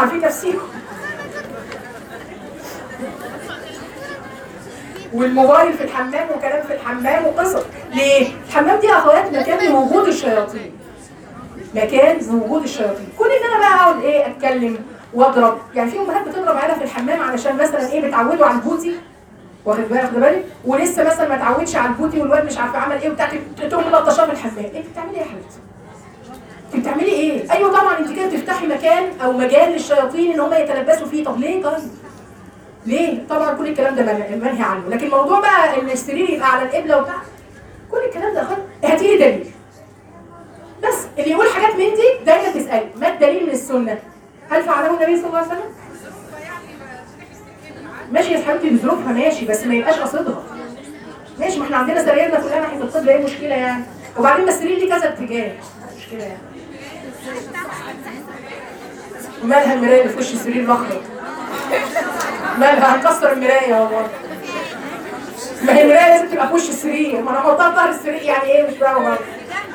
عارفين تفسيره والموبايل في الحمام وكلام في الحمام وقصص ليه؟ الحمام دي يا اخوات مكان لوجود الشياطين مكان لوجود الشياطين كل ان انا بقى اقعد ايه اتكلم واضرب يعني في امهات بتضرب عيالها في الحمام علشان مثلا ايه بتعودوا على البوتي واخد بالك واخد بالك ولسه مثلا ما اتعودش على البوتي والواد مش عارفه عمل ايه وبتاع تقوم ملطشاه في الحمام انت بتعملي ايه يا حبيبتي؟ انت بتعملي ايه؟ ايوه طبعا انت كده بتفتحي مكان او مجال للشياطين ان هم يتلبسوا فيه طب ليه طيب؟ ليه؟ طبعا كل الكلام ده منهي منهي عنه لكن الموضوع بقى ان السرير يبقى على القبله وبتاع كل الكلام ده خد هاتي لي دليل بس اللي يقول حاجات من دي دايما تسالي ما الدليل من السنه؟ هل فعله النبي صلى الله عليه وسلم؟ ماشي يا حبيبتي بظروفها ماشي بس ما يبقاش قصدها ماشي ما احنا عندنا سرايرنا كلها ناحيه القبله ايه المشكله يعني؟ وبعدين ما السرير ليه كذا اتجاه مشكله يعني ومالها المرايه اللي في وش السرير الاخضر مالها هنكسر المرايه والله ما هي المرايه لازم تبقى في وش السرير ما انا احطها في ظهر السرير يعني ايه مش فاهمه برضه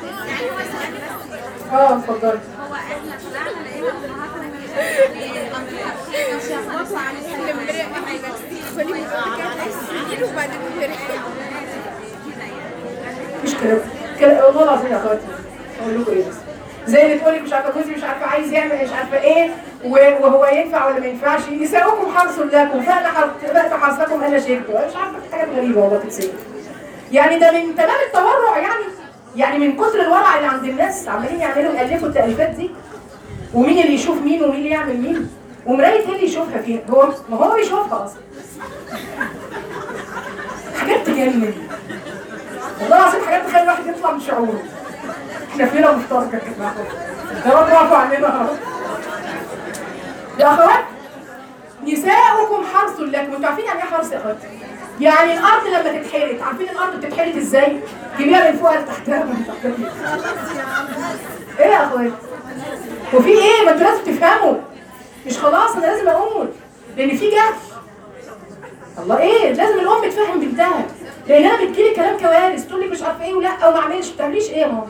اه اتفضلي هو احنا طلعنا لقينا امهاتنا بيخبطوا على السلم وبعدين مفيش كلام كلام والله العظيم يا اخواتي اقول لكم ايه بس زي اللي تقولي مش عارفه جوزي مش عارفه عايز يعمل مش عارفه ايه و- وهو ينفع ولا ما ينفعش نساؤكم حرص لكم فانا فات حرصكم انا شئت مش عارفه في حاجات غريبه والله تتسال يعني ده من تمام التورع يعني يعني من كتر الورع اللي عند الناس عمالين يعملوا يالفوا التاليفات دي ومين اللي يشوف مين ومين اللي يعمل مين ومرايه ايه اللي يشوفها فين هو ما هو بيشوفها اصلا حاجات تجنن والله العظيم حاجات تخلي الواحد يطلع من شعوره احنا فينا مشتركه كده يا رب اعفوا عننا يا رب يا اخوات نساؤكم حرث لكم انتوا عارفين يعني ايه حرث يا اخوات يعني الارض لما تتحرث عارفين الارض بتتحرث ازاي جيبيها من فوق لتحتها من تحتها ايه يا اخوات وفي ايه ما انتوا لازم تفهموا مش خلاص انا لازم اقول لان في جهل الله ايه لازم الام تفهم بنتها لان انا بتجيلي كلام كوارث تقول لي مش عارفه ايه ولا وما اعملش ما بتعمليش ايه يا ماما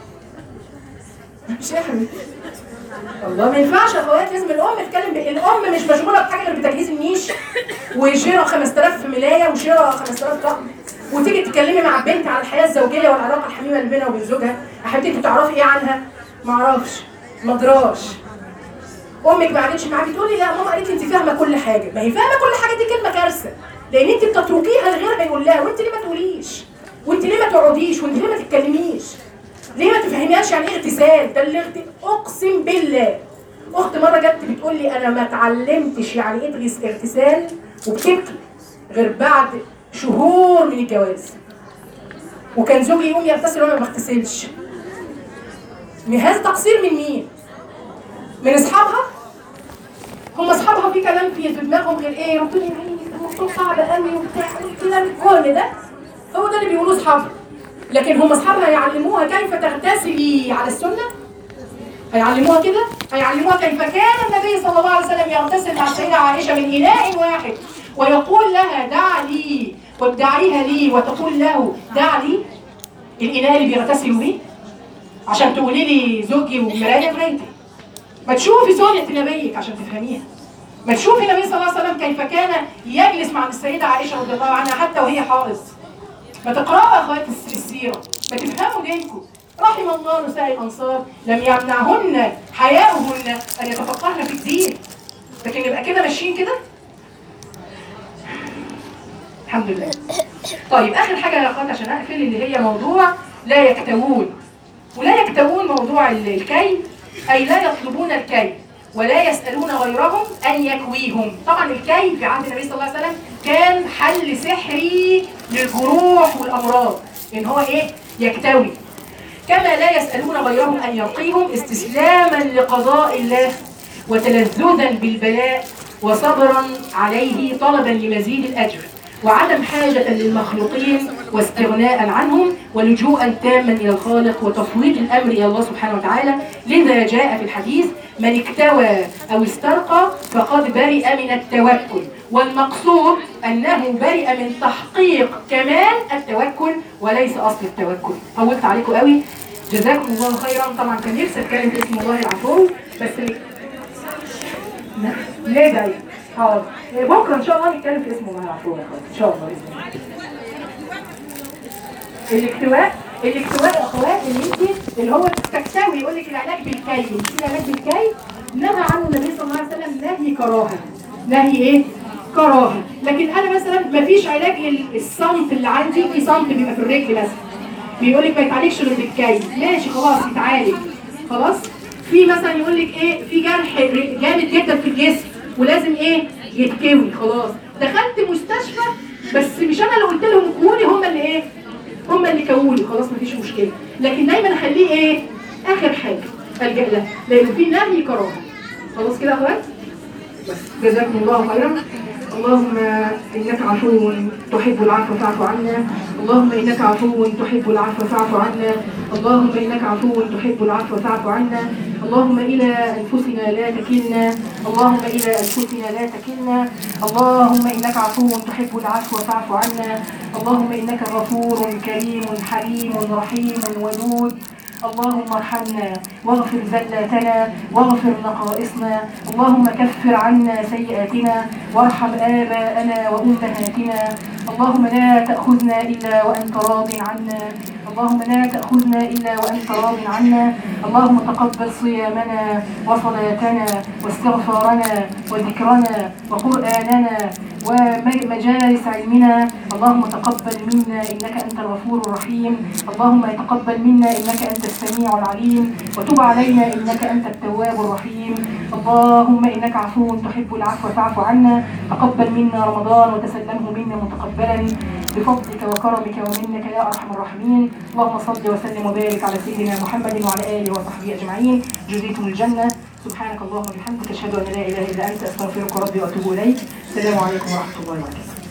مش ايه يا حبيبتي والله ما ينفعش يا اخوات لازم الام تتكلم ب... الام مش مشغوله بحاجه غير بتجهيز النيش وشراء 5000 ملايه وشراء 5000 طقم وتيجي تتكلمي مع البنت على الحياه الزوجيه والعلاقه الحميمه اللي بينها وبين زوجها يا حبيبتي انت تعرفي ايه عنها؟ ما اعرفش ما ادراش امك ما قعدتش معاكي تقولي لا ماما قالت لي انت فاهمه كل حاجه ما هي فاهمه كل حاجه دي كلمه كارثه لان انت بتتركيها لغيرها يقول لها وانت ليه ما تقوليش وانت ليه ما تقعديش وانت ليه ما تتكلميش ليه ما تفهميهاش يعني ايه اغتسال ده اللي اغت... اقسم بالله اخت مره جت بتقول لي انا ما اتعلمتش يعني ايه تغس- اغتسال وبتبكي غير بعد شهور من الجواز وكان زوجي يقوم يغتسل وانا ما بغتسلش من هذا تقصير من مين؟ من اصحابها؟ هم اصحابها في كلام في في دماغهم غير ايه؟ ربنا يعينك الموضوع صعب قوي وبتاع والكلام كل ده هو ده اللي بيقولوه اصحابها لكن هم اصحابها يعلموها كيف تغتسلي على السنه هيعلموها كده هيعلموها كيف كان النبي صلى الله عليه وسلم يغتسل مع السيدة عائشة من إناء واحد ويقول لها دع لي وادعيها لي وتقول له دع لي الإناء اللي بيغتسلوا بيه عشان تقولي لي زوجي ومراية مرايتي ما تشوفي سنة نبيك عشان تفهميها ما تشوفي النبي صلى الله عليه وسلم كيف كان يجلس مع السيدة عائشة رضي الله عنها حتى وهي حائض ما تقرأوا يا اخوات الس- السيرة ما تفهموا دينكم رحم الله نساء الأنصار لم يمنعهن حياؤهن أن يتفقهن في الدين لكن نبقى كده ماشيين كده الحمد لله طيب آخر حاجة يا أخوات عشان أقفل اللي هي موضوع لا يكتوون ولا يكتوون موضوع ال- الكي أي لا يطلبون الكي ولا يسألون غيرهم أن يكويهم طبعا الكي في عهد النبي صلى الله عليه وسلم كان حل سحري للجروح والأمراض إن هو إيه يكتوي كما لا يسألون غيرهم أن يرقيهم استسلاما لقضاء الله وتلذذا بالبلاء وصبرا عليه طلبا لمزيد الأجر وعدم حاجة للمخلوقين واستغناء عنهم ولجوءا تاما إلى الخالق وتفويض الأمر إلى الله سبحانه وتعالى لذا جاء في الحديث من اكتوى أو استرقى فقد برئ من التوكل والمقصود أنه برئ من تحقيق كمال التوكل وليس أصل التوكل طولت عليكم قوي جزاكم الله خيرا طبعا كان نفسي اتكلم في اسم الله العفو بس ندعي حاضر بكره ان شاء الله نتكلم في اسمه الله يعفوه يا اخوات ان شاء الله باذن الله الاكتواء الاكتواء يا اخوات اللي انت اللي هو تكتوي يقول لك العلاج بالكي في العلاج بالكي نهى عنه النبي صلى الله عليه وسلم نهي كراهه نهي ايه كراهه لكن انا مثلا ما فيش علاج للصمت اللي عندي في صمت بيبقى في الرجل مثلا بيقول لك ما يتعالجش غير بالكي ماشي خلاص يتعالج خلاص في مثلا يقول لك ايه في جرح ر- جامد جدا في الجسم ولازم ايه يتكوي خلاص دخلت مستشفى بس مش انا اللي قلت لهم كوني هم اللي ايه هم اللي كوني خلاص مفيش مشكله لكن دايما اخليه ايه اخر حاجه الجا له لانه في نهي كراهه خلاص كده يا اخوات بس جزاكم الله خيرا اللهم انك عفو تحب العفو فاعف عنا اللهم انك عفو تحب العفو فاعف عنا اللهم انك عفو تحب العفو فاعف عنا اللهم الى انفسنا لا تكلنا اللهم الى انفسنا لا تكلنا اللهم انك عفو تحب العفو فاعف عنا اللهم انك غفور كريم حليم رحيم ودود اللهم ارحمنا واغفر زلاتنا واغفر نقائصنا اللهم كفر عنا سيئاتنا وارحم آباءنا وأمهاتنا اللهم لا تأخذنا إلا وأنت راض عنا اللهم لا تأخذنا إلا وأنت راض عنا اللهم تقبل صيامنا وصلاتنا واستغفارنا وذكرنا وقرآننا ومجالس علمنا اللهم تقبل منا إنك أنت الغفور الرحيم اللهم تقبل منا إنك أنت السميع العليم وتب علينا إنك أنت التواب الرحيم اللهم إنك عفو تحب العفو فاعف عنا تقبل منا رمضان وتسلمه منا متقبلا بفضلك وكرمك ومنك يا أرحم الراحمين اللهم صل وسلم وبارك على سيدنا محمد وعلى آله وصحبه أجمعين جزيتم الجنة سبحانك اللهم وبحمدك أشهد أن لا إله إلا أنت أستغفرك ربي وأتوب إليك السلام عليكم ورحمة الله وبركاته